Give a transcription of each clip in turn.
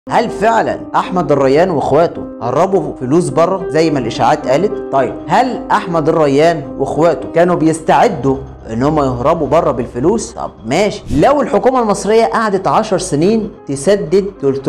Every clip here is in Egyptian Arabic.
هل فعلا احمد الريان واخواته هربوا فلوس بره زي ما الاشاعات قالت طيب هل احمد الريان واخواته كانوا بيستعدوا ان هم يهربوا بره بالفلوس طب ماشي لو الحكومه المصريه قعدت 10 سنين تسدد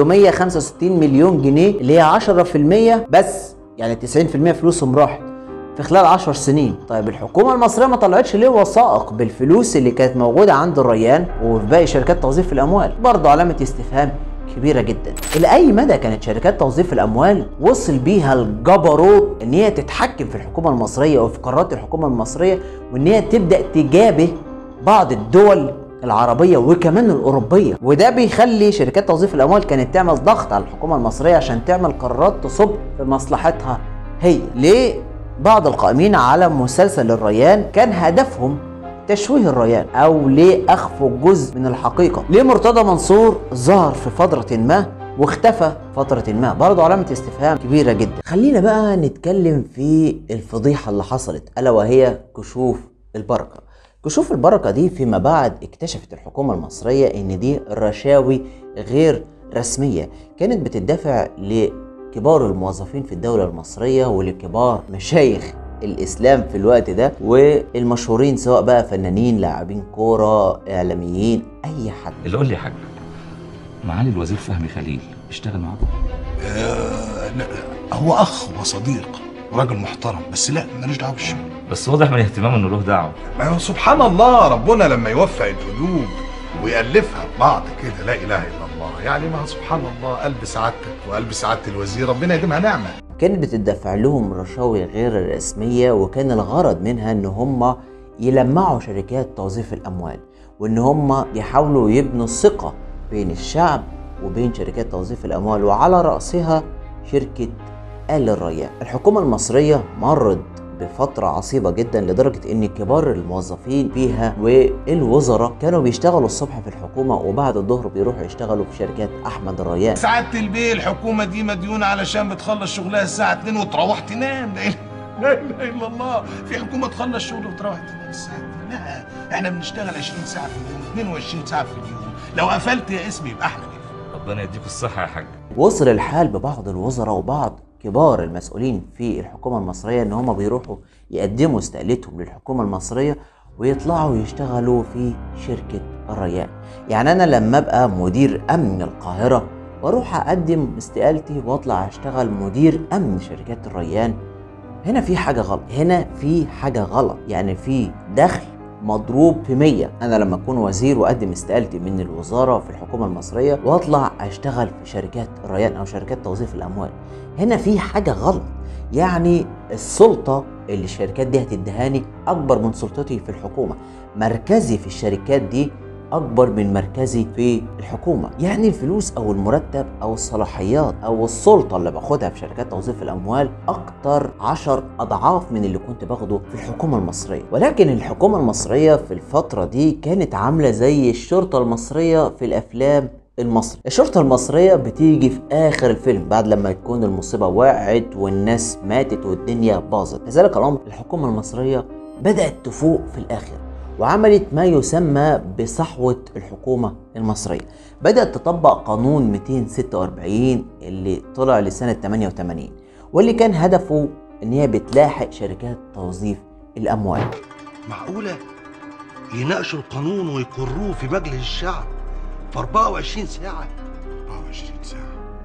365 مليون جنيه اللي هي 10% بس يعني 90% فلوسهم راحت في خلال 10 سنين طيب الحكومة المصرية ما طلعتش ليه وثائق بالفلوس اللي كانت موجودة عند الريان وفي باقي شركات توظيف الأموال برضه علامة استفهام كبيرة جدا إلى أي مدى كانت شركات توظيف الأموال وصل بيها الجبروت إن هي تتحكم في الحكومة المصرية وفي قرارات الحكومة المصرية وإن هي تبدأ تجابه بعض الدول العربية وكمان الأوروبية وده بيخلي شركات توظيف الأموال كانت تعمل ضغط على الحكومة المصرية عشان تعمل قرارات تصب في مصلحتها هي ليه بعض القائمين على مسلسل الريان كان هدفهم تشويه الريان او ليه اخفوا جزء من الحقيقه ليه مرتضى منصور ظهر في فتره ما واختفى فترة ما برضه علامة استفهام كبيرة جدا خلينا بقى نتكلم في الفضيحة اللي حصلت ألا وهي كشوف البركة كشوف البركة دي فيما بعد اكتشفت الحكومة المصرية ان دي رشاوي غير رسمية كانت بتدفع لكبار الموظفين في الدولة المصرية ولكبار مشايخ الاسلام في الوقت ده والمشهورين سواء بقى فنانين لاعبين كوره اعلاميين اي حد اللي قول لي يا حاج معالي الوزير فهمي خليل اشتغل معاكم آه، لا، هو اخ وصديق وراجل محترم بس لا مالوش دعوه بالشغل بس واضح من اهتمامه انه له دعوه ما هو سبحان الله ربنا لما يوفق القلوب ويألفها ببعض كده لا اله الا الله يعني ما هو سبحان الله قلب سعادتك وقلب سعاده الوزير ربنا يديمها نعمه كانت بتدفع لهم رشاوي غير الرسميه وكان الغرض منها ان هم يلمعوا شركات توظيف الاموال وان هم يحاولوا يبنوا الثقه بين الشعب وبين شركات توظيف الاموال وعلى راسها شركه آل الريان الحكومه المصريه مرت بفترة عصيبة جدا لدرجة ان كبار الموظفين فيها والوزراء كانوا بيشتغلوا الصبح في الحكومة وبعد الظهر بيروحوا يشتغلوا في شركات احمد الريان سعاده البيه الحكومه دي مديونه علشان بتخلص شغلها الساعه 2 وتروح تنام لا إله- لا اله الا الله في حكومه تخلص شغل وتروح تنام الساعه 2 لا احنا بنشتغل 20 ساعه في اليوم 22 ساعه في اليوم لو قفلت يا اسمي يبقى احنا كده ربنا يديكوا الصحه يا حاج وصل الحال ببعض الوزراء وبعض كبار المسؤولين في الحكومة المصرية ان هم بيروحوا يقدموا استقالتهم للحكومة المصرية ويطلعوا يشتغلوا في شركة الريان يعني انا لما ابقى مدير امن القاهرة واروح اقدم استقالتي واطلع اشتغل مدير امن شركات الريان هنا في حاجة غلط هنا في حاجة غلط يعني في دخل مضروب في 100 انا لما اكون وزير واقدم استقالتي من الوزاره في الحكومه المصريه واطلع اشتغل في شركات الريان او شركات توظيف الاموال هنا في حاجه غلط يعني السلطه اللي الشركات دي هتدهاني اكبر من سلطتي في الحكومه مركزي في الشركات دي اكبر من مركزي في الحكومه يعني الفلوس او المرتب او الصلاحيات او السلطه اللي باخدها في شركات توظيف الاموال اكتر عشر اضعاف من اللي كنت باخده في الحكومه المصريه ولكن الحكومه المصريه في الفتره دي كانت عامله زي الشرطه المصريه في الافلام المصري الشرطة المصرية بتيجي في آخر الفيلم بعد لما تكون المصيبة وقعت والناس ماتت والدنيا باظت كذلك الأمر الحكومة المصرية بدأت تفوق في الآخر وعملت ما يسمى بصحوة الحكومة المصرية بدأت تطبق قانون 246 اللي طلع لسنة 88 واللي كان هدفه ان هي بتلاحق شركات توظيف الاموال معقولة يناقشوا القانون ويقروه في مجلس الشعب في 24 ساعة 24 ساعة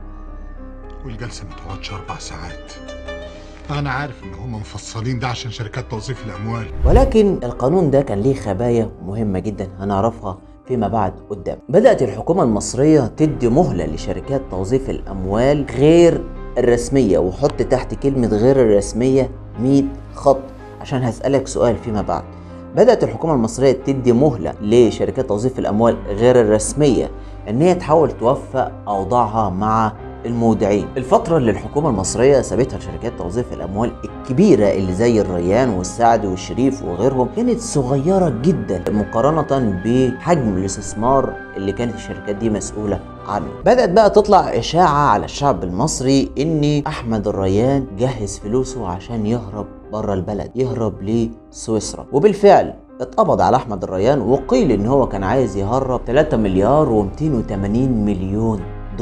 والجلسة ما تقعدش أربع ساعات أنا عارف إن هم مفصلين ده عشان شركات توظيف الأموال ولكن القانون ده كان ليه خبايا مهمة جدا هنعرفها فيما بعد قدام بدأت الحكومة المصرية تدي مهلة لشركات توظيف الأموال غير الرسمية وحط تحت كلمة غير الرسمية 100 خط عشان هسألك سؤال فيما بعد بدأت الحكومة المصرية تدي مهلة لشركات توظيف الأموال غير الرسمية إن هي تحاول توفق أوضاعها مع المودعين الفترة اللي الحكومة المصرية سابتها لشركات توظيف الأموال الكبيرة اللي زي الريان والسعد والشريف وغيرهم كانت صغيرة جدا مقارنة بحجم الاستثمار اللي كانت الشركات دي مسؤولة عنه بدأت بقى تطلع إشاعة على الشعب المصري إن أحمد الريان جهز فلوسه عشان يهرب بره البلد يهرب لسويسرا وبالفعل اتقبض على احمد الريان وقيل ان هو كان عايز يهرب 3 مليار و280 مليون دولار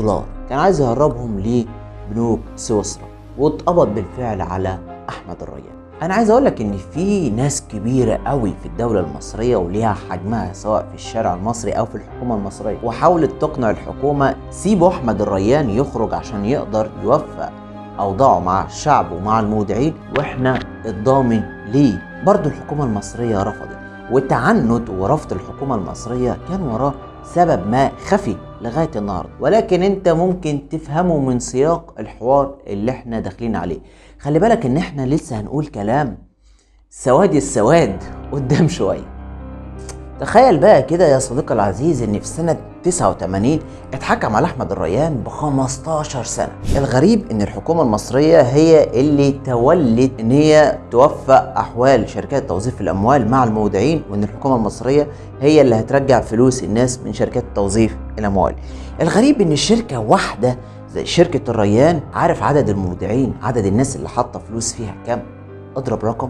كان عايز يهربهم لبنوك سويسرا واتقبض بالفعل على احمد الريان انا عايز اقول لك ان في ناس كبيره قوي في الدوله المصريه وليها حجمها سواء في الشارع المصري او في الحكومه المصريه وحاولت تقنع الحكومه سيبوا احمد الريان يخرج عشان يقدر يوفق اوضاعه مع الشعب ومع المودعين واحنا الضامن ليه برضو الحكومه المصريه رفضت والتعنت ورفض الحكومه المصريه كان وراه سبب ما خفي لغايه النهارده ولكن انت ممكن تفهمه من سياق الحوار اللي احنا داخلين عليه خلي بالك ان احنا لسه هنقول كلام سواد السواد قدام شويه تخيل بقى كده يا صديقي العزيز ان في سنة 89 اتحكم على احمد الريان ب 15 سنة الغريب ان الحكومة المصرية هي اللي تولت ان هي توفق احوال شركات توظيف الاموال مع المودعين وان الحكومة المصرية هي اللي هترجع فلوس الناس من شركات توظيف الاموال الغريب ان الشركة واحدة زي شركة الريان عارف عدد المودعين عدد الناس اللي حاطة فلوس فيها كام اضرب رقم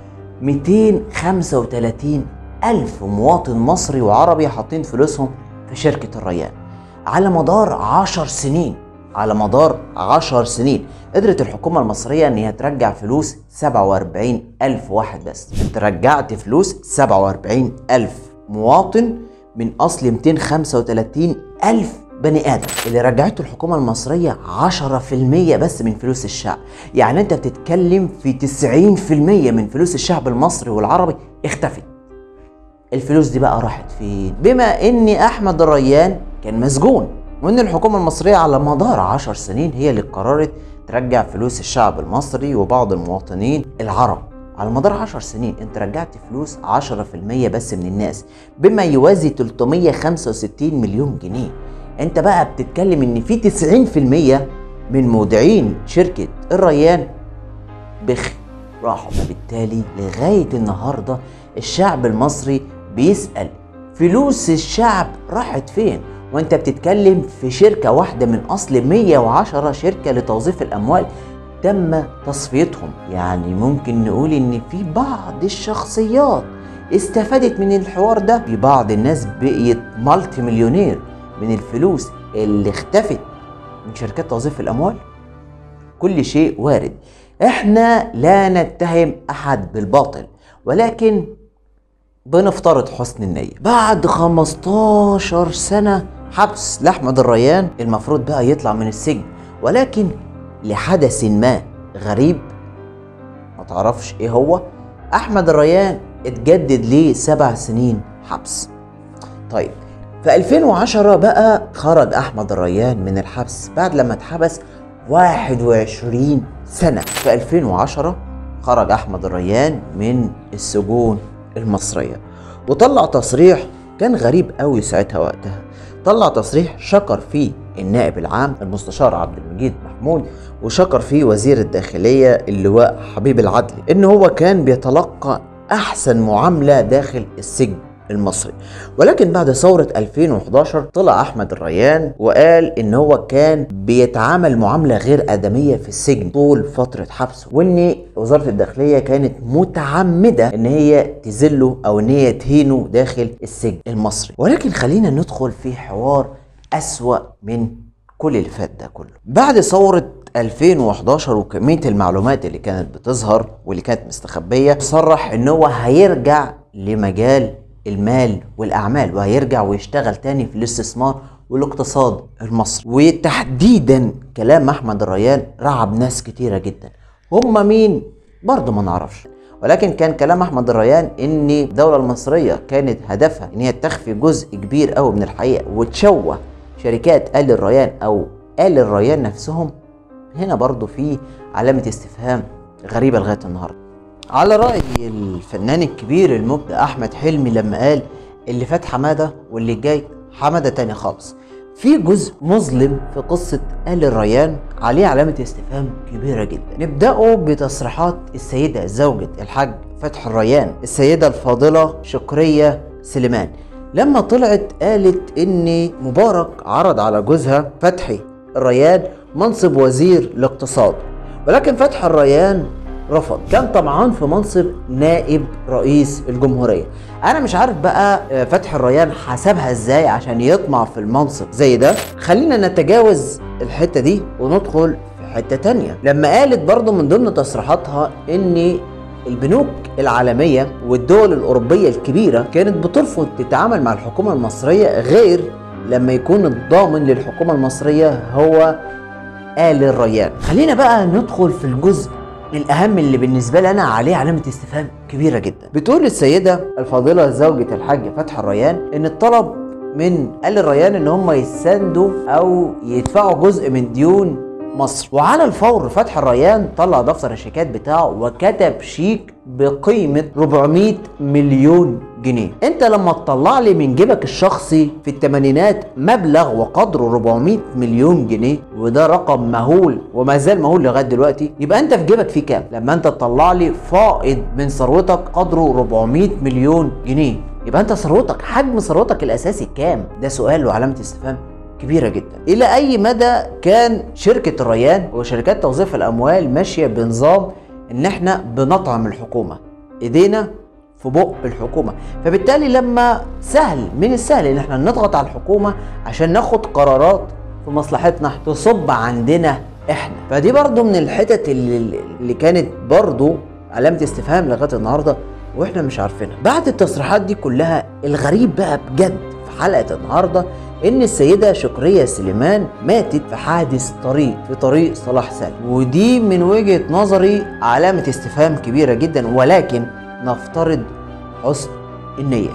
235 ألف مواطن مصري وعربي حاطين فلوسهم في شركة الريان على مدار عشر سنين على مدار عشر سنين قدرت الحكومة المصرية ان هي ترجع فلوس 47 ألف واحد بس انت رجعت فلوس 47 ألف مواطن من أصل 235 ألف بني آدم اللي رجعته الحكومة المصرية 10% بس من فلوس الشعب يعني انت بتتكلم في 90% من فلوس الشعب المصري والعربي اختفت الفلوس دي بقى راحت فين بما ان احمد الريان كان مسجون وان الحكومه المصريه على مدار عشر سنين هي اللي قررت ترجع فلوس الشعب المصري وبعض المواطنين العرب على مدار عشر سنين انت رجعت فلوس 10% بس من الناس بما يوازي 365 مليون جنيه انت بقى بتتكلم ان في 90% من مودعين شركه الريان بخ راحوا فبالتالي لغايه النهارده الشعب المصري بيسأل فلوس الشعب راحت فين وانت بتتكلم في شركة واحدة من أصل 110 شركة لتوظيف الأموال تم تصفيتهم يعني ممكن نقول إن في بعض الشخصيات استفادت من الحوار ده في بعض الناس بقيت مالتي مليونير من الفلوس اللي اختفت من شركات توظيف الأموال كل شيء وارد احنا لا نتهم أحد بالباطل ولكن بنفترض حسن النية بعد 15 سنة حبس لأحمد الريان المفروض بقى يطلع من السجن ولكن لحدث ما غريب ما تعرفش ايه هو أحمد الريان اتجدد ليه سبع سنين حبس طيب في 2010 بقى خرج أحمد الريان من الحبس بعد لما اتحبس 21 سنة في 2010 خرج أحمد الريان من السجون المصرية وطلع تصريح كان غريب قوي ساعتها وقتها طلع تصريح شكر فيه النائب العام المستشار عبد المجيد محمود وشكر فيه وزير الداخلية اللواء حبيب العدلي ان هو كان بيتلقى احسن معاملة داخل السجن المصري ولكن بعد ثورة 2011 طلع أحمد الريان وقال إن هو كان بيتعامل معاملة غير آدمية في السجن طول فترة حبسه وإن وزارة الداخلية كانت متعمدة إن هي تذله أو إن هي تهينه داخل السجن المصري ولكن خلينا ندخل في حوار أسوأ من كل اللي فات ده كله بعد ثورة 2011 وكمية المعلومات اللي كانت بتظهر واللي كانت مستخبية صرح ان هو هيرجع لمجال المال والاعمال وهيرجع ويشتغل تاني في الاستثمار والاقتصاد المصري وتحديدا كلام احمد الريان رعب ناس كتيره جدا هم مين برضه ما نعرفش ولكن كان كلام احمد الريان ان الدوله المصريه كانت هدفها ان هي تخفي جزء كبير قوي من الحقيقه وتشوه شركات ال الريان او ال الريان نفسهم هنا برضه في علامه استفهام غريبه لغايه النهارده على رأي الفنان الكبير المبدع أحمد حلمي لما قال اللي فات حمادة واللي جاي حمادة تاني خالص في جزء مظلم في قصة آل الريان عليه علامة استفهام كبيرة جدا نبدأه بتصريحات السيدة زوجة الحاج فتح الريان السيدة الفاضلة شكرية سليمان لما طلعت قالت ان مبارك عرض على جوزها فتحي الريان منصب وزير الاقتصاد ولكن فتح الريان رفض كان طمعان في منصب نائب رئيس الجمهوريه انا مش عارف بقى آه، فتحي الريان حسبها ازاي عشان يطمع في المنصب زي ده خلينا نتجاوز الحته دي وندخل في حته تانية لما قالت برضو من ضمن تصريحاتها ان البنوك العالمية والدول الأوروبية الكبيرة كانت بترفض تتعامل مع الحكومة المصرية غير لما يكون الضامن للحكومة المصرية هو آل الريان خلينا بقى ندخل في الجزء الأهم اللي بالنسبة لي أنا عليه علامة استفهام كبيرة جدا بتقول السيدة الفاضلة زوجة الحاج فتحي الريان إن الطلب من آل الريان إن هم يساندوا أو يدفعوا جزء من ديون مصر وعلى الفور فتحي الريان طلع دفتر الشيكات بتاعه وكتب شيك بقيمة 400 مليون جنيه انت لما تطلع لي من جيبك الشخصي في الثمانينات مبلغ وقدره 400 مليون جنيه وده رقم مهول وما زال مهول لغايه دلوقتي يبقى انت في جيبك فيه كام لما انت تطلع لي فائض من ثروتك قدره 400 مليون جنيه يبقى انت ثروتك حجم ثروتك الاساسي كام ده سؤال وعلامه استفهام كبيرة جدا إلى أي مدى كان شركة الريان وشركات توظيف الأموال ماشية بنظام إن إحنا بنطعم الحكومة إيدينا في بق الحكومة فبالتالي لما سهل من السهل إن إحنا نضغط على الحكومة عشان ناخد قرارات في مصلحتنا تصب عندنا إحنا فدي برضو من الحتت اللي, اللي كانت برضو علامة استفهام لغاية النهاردة واحنا مش عارفينها بعد التصريحات دي كلها الغريب بقى بجد في حلقة النهاردة ان السيدة شكرية سليمان ماتت في حادث طريق في طريق صلاح سالم ودي من وجهة نظري علامة استفهام كبيرة جدا ولكن نفترض حسن النية